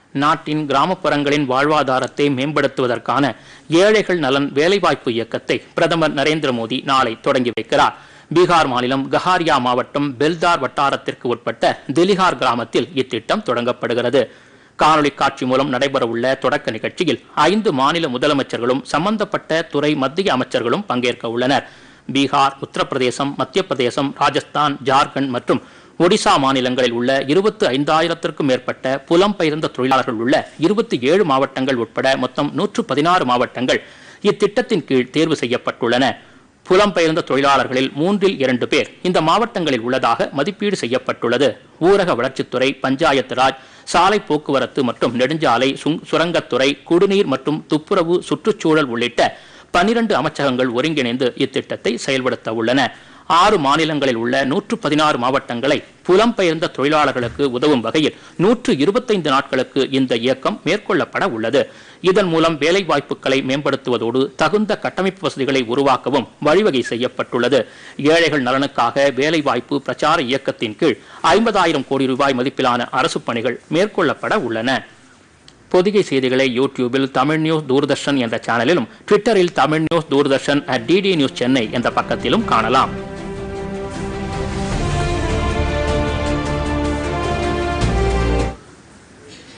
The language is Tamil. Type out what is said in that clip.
நாட்டின் கிராமப்புறங்களின் வாழ்வாதாரத்தை மேம்படுத்துவதற்கான ஏழைகள் நலன் வேலைவாய்ப்பு இயக்கத்தை பிரதமர் நரேந்திர மோடி நாளை தொடங்கி வைக்கிறார் பீகார் மாநிலம் கஹாரியா மாவட்டம் பெல்தார் வட்டாரத்திற்கு உட்பட்ட திலிஹார் கிராமத்தில் இத்திட்டம் தொடங்கப்படுகிறது காணொலி காட்சி மூலம் நடைபெறவுள்ள தொடக்க நிகழ்ச்சியில் ஐந்து மாநில முதலமைச்சர்களும் சம்பந்தப்பட்ட துறை மத்திய அமைச்சர்களும் பங்கேற்க உள்ளனர் பீகார் உத்தரப்பிரதேசம் மத்திய பிரதேசம் ராஜஸ்தான் ஜார்க்கண்ட் மற்றும் ஒடிசா மாநிலங்களில் உள்ள இருபத்தி ஐந்தாயிரத்திற்கும் மேற்பட்ட புலம்பெயர்ந்த தொழிலாளர்கள் உள்ள இருபத்தி ஏழு மாவட்டங்கள் உட்பட மொத்தம் நூற்று பதினாறு மாவட்டங்கள் இத்திட்டத்தின் கீழ் தேர்வு செய்யப்பட்டுள்ளன புலம்பெயர்ந்த தொழிலாளர்களில் மூன்றில் இரண்டு பேர் இந்த மாவட்டங்களில் உள்ளதாக மதிப்பீடு செய்யப்பட்டுள்ளது ஊரக வளர்ச்சித்துறை பஞ்சாயத்து ராஜ் சாலை போக்குவரத்து மற்றும் நெடுஞ்சாலை சுங்- சுரங்கத்துறை குடிநீர் மற்றும் துப்புரவு சுற்றுச்சூழல் உள்ளிட்ட பனிரண்டு அமைச்சகங்கள் ஒருங்கிணைந்து இத்திட்டத்தை செயல்படுத்த உள்ளன ஆறு மாநிலங்களில் உள்ள நூற்று பதினாறு மாவட்டங்களை புலம்பெயர்ந்த தொழிலாளர்களுக்கு உதவும் வகையில் நூற்று இருபத்தைந்து நாட்களுக்கு இந்த இயக்கம் மேற்கொள்ளப்பட உள்ளது இதன் மூலம் வேலை வாய்ப்புகளை மேம்படுத்துவதோடு தகுந்த கட்டமைப்பு வசதிகளை உருவாக்கவும் வழிவகை செய்யப்பட்டுள்ளது ஏழைகள் நலனுக்காக வேலை வாய்ப்பு பிரச்சார இயக்கத்தின் கீழ் ஐம்பதாயிரம் கோடி ரூபாய் மதிப்பிலான அரசு பணிகள் மேற்கொள்ளப்பட உள்ளன பொதிகை செய்திகளை யூடியூபில் தமிழ் நியூஸ் தூர்தர்ஷன் என்ற சேனலிலும் ட்விட்டரில் Tamil news Doordarshan at DD news Chennai என்ற பக்கத்திலும் காணலாம்